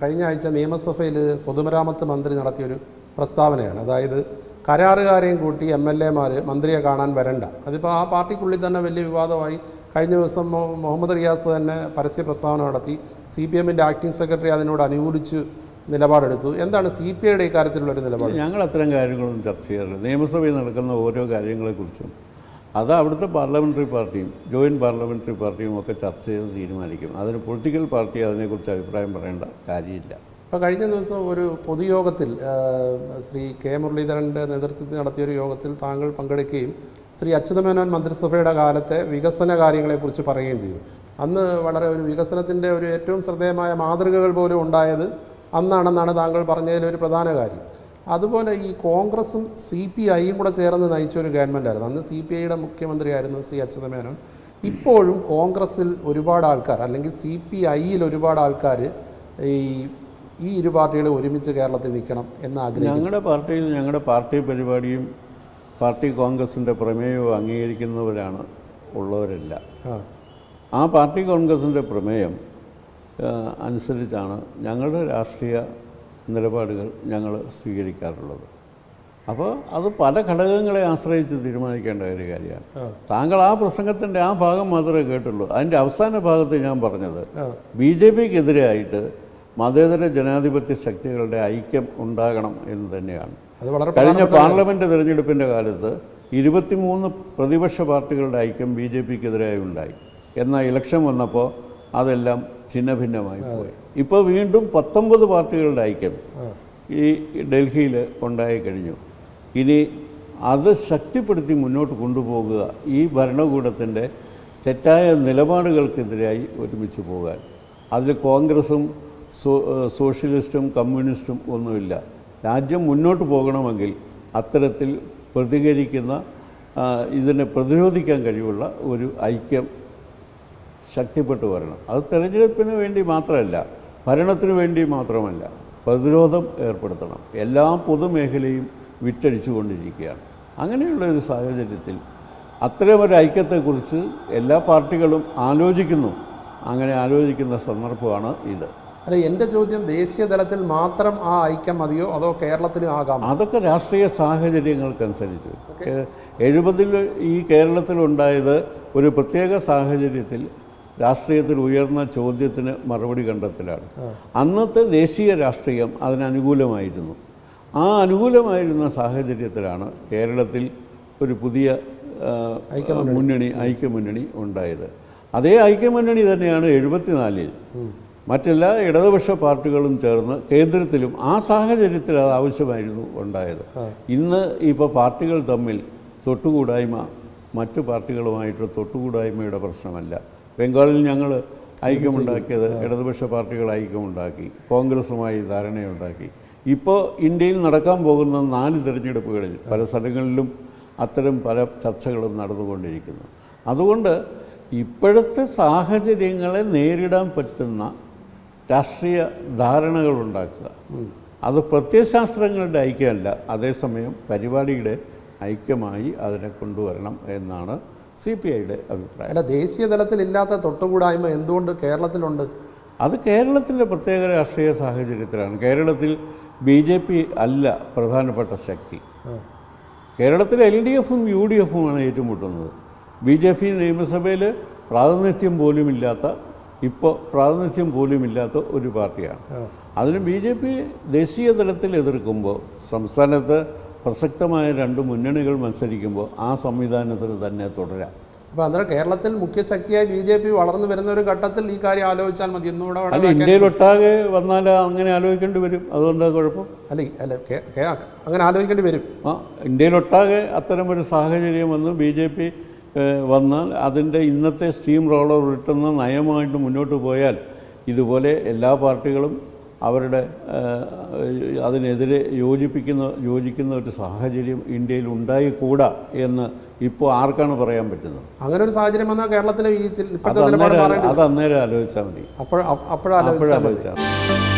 കഴിഞ്ഞ ആഴ്ച നിയമസഭയിൽ പൊതുമരാമത്ത് മന്ത്രി നടത്തിയൊരു പ്രസ്താവനയാണ് അതായത് കരാറുകാരെയും കൂട്ടി എം എൽ എമാർ മന്ത്രിയെ കാണാൻ വരണ്ട അതിപ്പോൾ ആ പാർട്ടിക്കുള്ളിൽ തന്നെ വലിയ വിവാദമായി കഴിഞ്ഞ ദിവസം മൊ- മുഹമ്മദ് റിയാസ് തന്നെ പരസ്യ പ്രസ്താവന നടത്തി സി പി എമ്മിൻ്റെ ആക്ടിംഗ് സെക്രട്ടറി അതിനോട് അനുകൂലിച്ച് നിലപാടെടുത്തു എന്താണ് സി പി ഐയുടെ ഇക്കാര്യത്തിലുള്ള ഒരു നിലപാട് ഞങ്ങൾ അത്തരം കാര്യങ്ങളൊന്നും ചർച്ച ചെയ്യാറില്ല നിയമസഭയിൽ നടക്കുന്ന ഓരോ കാര്യങ്ങളെക്കുറിച്ചും അത് അവിടുത്തെ പാർലമെൻ്ററി പാർട്ടിയും ജോയിൻറ്റ് പാർലമെൻ്ററി പാർട്ടിയും ഒക്കെ ചർച്ച ചെയ്ത് തീരുമാനിക്കും അതിന് പൊളിറ്റിക്കൽ പാർട്ടി അതിനെക്കുറിച്ച് അഭിപ്രായം പറയേണ്ട കാര്യമില്ല ഇപ്പോൾ കഴിഞ്ഞ ദിവസം ഒരു പൊതുയോഗത്തിൽ ആ, ശ്രീ കെ മുരളീധരൻ്റെ നേതൃത്വത്തിൽ നടത്തിയൊരു യോഗത്തിൽ താങ്കൾ പങ്കെടുക്കുകയും ശ്രീ അച്യുതമേനോൻ മന്ത്രിസഭയുടെ കാലത്തെ വികസന കാര്യങ്ങളെക്കുറിച്ച് പറയുകയും ചെയ്തു അന്ന് വളരെ ഒരു വികസനത്തിൻ്റെ ഒരു ഏറ്റവും ശ്രദ്ധേയമായ മാതൃകകൾ പോലും ഉണ്ടായത് അന്നാണെന്നാണ് താങ്കൾ പറഞ്ഞതിൽ ഒരു പ്രധാന കാര്യം അതുപോലെ ഈ കോൺഗ്രസും സി പി ഐയും കൂടെ ചേർന്ന് നയിച്ച ഒരു ഗവൺമെൻറ്റായിരുന്നു അന്ന് സി പി ഐയുടെ മുഖ്യമന്ത്രിയായിരുന്നു സി അച്യുതമേനോൻ ഇപ്പോഴും കോൺഗ്രസിൽ ഒരുപാട് ആൾക്കാർ അല്ലെങ്കിൽ സി പി ഐയിൽ ഒരുപാട് ആൾക്കാർ ഈ ഈ ഇരു പാർട്ടികൾ ഒരുമിച്ച് കേരളത്തിൽ നിൽക്കണം എന്ന് ആഗ്രഹിക്കുന്നു ഞങ്ങളുടെ പാർട്ടിയിൽ ഞങ്ങളുടെ പാർട്ടി പരിപാടിയും പാർട്ടി കോൺഗ്രസിൻ്റെ പ്രമേയവും അംഗീകരിക്കുന്നവരാണ് ഉള്ളവരല്ല ആ ആ പാർട്ടി കോൺഗ്രസിൻ്റെ പ്രമേയം ആ, അനുസരിച്ചാണ് ഞങ്ങളുടെ രാഷ്ട്രീയ നിലപാടുകൾ ഞങ്ങൾ സ്വീകരിക്കാറുള്ളത് അപ്പോൾ അത് പല ഘടകങ്ങളെ ആശ്രയിച്ച് തീരുമാനിക്കേണ്ട ഒരു കാര്യമാണ് ആ. താങ്കൾ ആ പ്രസംഗത്തിൻ്റെ ആ ഭാഗം മാത്രമേ കേട്ടുള്ളൂ അതിൻ്റെ അവസാന ഭാഗത്ത് ഞാൻ പറഞ്ഞത് ആ. ബി ജെ പിക്കെതിരായിട്ട് മതേതര ജനാധിപത്യ ശക്തികളുടെ ഐക്യം ഉണ്ടാകണം എന്ന് തന്നെയാണ് അത് വളരെ കഴിഞ്ഞ പാർലമെൻറ്റ് തിരഞ്ഞെടുപ്പിൻ്റെ കാലത്ത് ഇരുപത്തിമൂന്ന് പ്രതിപക്ഷ പാർട്ടികളുടെ ഐക്യം ബി ജെ പിക്കെതിരായി ഉണ്ടായി എന്നാൽ ഇലക്ഷൻ വന്നപ്പോൾ അതെല്ലാം ഛിന്ന ഭിന്നമായി പോയി ഇപ്പോൾ വീണ്ടും പത്തൊമ്പത് പാർട്ടികളുടെ ഐക്യം ഈ ഡൽഹിയിൽ ഉണ്ടായി കഴിഞ്ഞു ഇനി അത് ശക്തിപ്പെടുത്തി മുന്നോട്ട് കൊണ്ടുപോകുക ഈ ഭരണകൂടത്തിൻ്റെ തെറ്റായ നിലപാടുകൾക്കെതിരായി ഒരുമിച്ച് പോകാൻ അതിൽ കോൺഗ്രസും സോ സോഷ്യലിസ്റ്റും കമ്മ്യൂണിസ്റ്റും ഒന്നുമില്ല രാജ്യം മുന്നോട്ട് പോകണമെങ്കിൽ അത്തരത്തിൽ പ്രതികരിക്കുന്ന ആ, ഇതിനെ പ്രതിരോധിക്കാൻ കഴിവുള്ള ഒരു ഐക്യം ശക്തിപ്പെട്ടു വരണം അത് തെരഞ്ഞെടുപ്പിന് വേണ്ടി മാത്രമല്ല ഭരണത്തിന് വേണ്ടി മാത്രമല്ല പ്രതിരോധം ഏർപ്പെടുത്തണം എല്ലാ പൊതുമേഖലയും വിറ്റഴിച്ചു കൊണ്ടിരിക്കുകയാണ് അങ്ങനെയുള്ള ഒരു സാഹചര്യത്തിൽ അത്തരമൊരു ഐക്യത്തെക്കുറിച്ച് എല്ലാ പാർട്ടികളും ആലോചിക്കുന്നു അങ്ങനെ ആലോചിക്കുന്ന സന്ദർഭമാണ് ഇത് അല്ല എൻ്റെ ചോദ്യം ദേശീയ തലത്തിൽ മാത്രം ആ ഐക്യം മതിയോ അതോ കേരളത്തിലും ആകാം അതൊക്കെ രാഷ്ട്രീയ സാഹചര്യങ്ങൾക്കനുസരിച്ച് എഴുപതിൽ ഈ കേരളത്തിലുണ്ടായത് ഒരു പ്രത്യേക സാഹചര്യത്തിൽ രാഷ്ട്രീയത്തിൽ ഉയർന്ന ചോദ്യത്തിന് മറുപടി കണ്ടെത്തലാണ് അന്നത്തെ ദേശീയ രാഷ്ട്രീയം അതിനനുകൂലമായിരുന്നു ആ അനുകൂലമായിരുന്ന സാഹചര്യത്തിലാണ് കേരളത്തിൽ ഒരു പുതിയ ആ, മുന്നണി ഐക്യമുന്നണി ഉണ്ടായത് അതേ ഐക്യമുന്നണി തന്നെയാണ് എഴുപത്തിനാലിൽ മറ്റെല്ലാ ഇടതുപക്ഷ പാർട്ടികളും ചേർന്ന് കേന്ദ്രത്തിലും ആ സാഹചര്യത്തിൽ അത് ആവശ്യമായിരുന്നു ഉണ്ടായത് ഇന്ന് ഇപ്പോൾ പാർട്ടികൾ തമ്മിൽ തൊട്ടുകൂടായ്മ മറ്റു പാർട്ടികളുമായിട്ട് തൊട്ടുകൂടായ്മയുടെ പ്രശ്നമല്ല ബംഗാളിൽ ഞങ്ങൾ ഐക്യമുണ്ടാക്കിയത് ഇടതുപക്ഷ പാർട്ടികൾ ഐക്യമുണ്ടാക്കി കോൺഗ്രസുമായി ധാരണയുണ്ടാക്കി ഇപ്പോൾ ഇന്ത്യയിൽ നടക്കാൻ പോകുന്ന നാല് തിരഞ്ഞെടുപ്പുകളിൽ പല സ്ഥലങ്ങളിലും അത്തരം പല ചർച്ചകളും നടന്നുകൊണ്ടിരിക്കുന്നു അതുകൊണ്ട് ഇപ്പോഴത്തെ സാഹചര്യങ്ങളെ നേരിടാൻ പറ്റുന്ന രാഷ്ട്രീയ ധാരണകൾ ഉണ്ടാക്കുക അത് പ്രത്യയശാസ്ത്രങ്ങളുടെ ഐക്യമല്ല അതേസമയം പരിപാടിയുടെ ഐക്യമായി അതിനെ കൊണ്ടുവരണം എന്നാണ് സി പി ഐയുടെ അഭിപ്രായം അല്ല ദേശീയ തലത്തിൽ ഇല്ലാത്ത തൊട്ടുകൂടായ്മ എന്തുകൊണ്ട് കേരളത്തിലുണ്ട് അത് കേരളത്തിൻ്റെ പ്രത്യേക രാഷ്ട്രീയ സാഹചര്യത്തിലാണ് കേരളത്തിൽ ബി ജെ പി അല്ല പ്രധാനപ്പെട്ട ശക്തി കേരളത്തിൽ എൽ ഡി എഫും യു ഡി എഫുമാണ് ഏറ്റുമുട്ടുന്നത് ബി ജെ പി നിയമസഭയിൽ പ്രാതിനിധ്യം പോലുമില്ലാത്ത ഇപ്പോൾ പ്രാതിനിധ്യം പോലുമില്ലാത്ത ഒരു പാർട്ടിയാണ് അതിന് ബി ജെ പി ദേശീയ തലത്തിൽ എതിർക്കുമ്പോൾ സംസ്ഥാനത്ത് പ്രസക്തമായ രണ്ട് മുന്നണികൾ മത്സരിക്കുമ്പോൾ ആ സംവിധാനത്തിന് തന്നെ തുടരാം അപ്പോൾ അന്നേരം കേരളത്തിൽ മുഖ്യശക്തിയായി ബി ജെ പി വളർന്നു വരുന്ന ഒരു ഘട്ടത്തിൽ ഈ കാര്യം ആലോചിച്ചാൽ മതി ഒന്നുകൂടെ അല്ല വേണം ഇന്ത്യയിലൊട്ടാകെ വന്നാൽ അങ്ങനെ ആലോചിക്കേണ്ടി വരും അതുകൊണ്ടാ കുഴപ്പം അല്ല ഈ- അല്ല കേ- കേ- അങ്ങനെ ആലോചിക്കേണ്ടി വരും ആ ഇന്ത്യയിലൊട്ടാകെ അത്തരമൊരു സാഹചര്യം വന്ന് ബി ജെ പി വന്നാൽ അതിൻ്റെ ഇന്നത്തെ സ്റ്റീം റോളർ ഉരുട്ടുന്ന നയമായിട്ട് മുന്നോട്ട് പോയാൽ ഇതുപോലെ എല്ലാ പാർട്ടികളും അവരുടെ ഏഹ്, അതിനെതിരെ യോജിപ്പിക്കുന്ന യോജിക്കുന്ന ഒരു സാഹചര്യം ഇന്ത്യയിൽ ഉണ്ടായിക്കൂടാ എന്ന് ഇപ്പോൾ ആർക്കാണ് പറയാൻ പറ്റുന്നത് അങ്ങനെ ഒരു സാഹചര്യം വന്നാൽ കേരളത്തിലെ ഈ തി- അത് ഇപ്പോഴത്തെ നിലപാട് അന്നേരം മാറേണ്ടി അത് അന്നേരം ആലോചിച്ചാൽ മതി അപ്പോൾ അപ്പോഴാലോചിച്ചാൽ മതി അപ്പോഴാലോചിച്ചാൽ മതി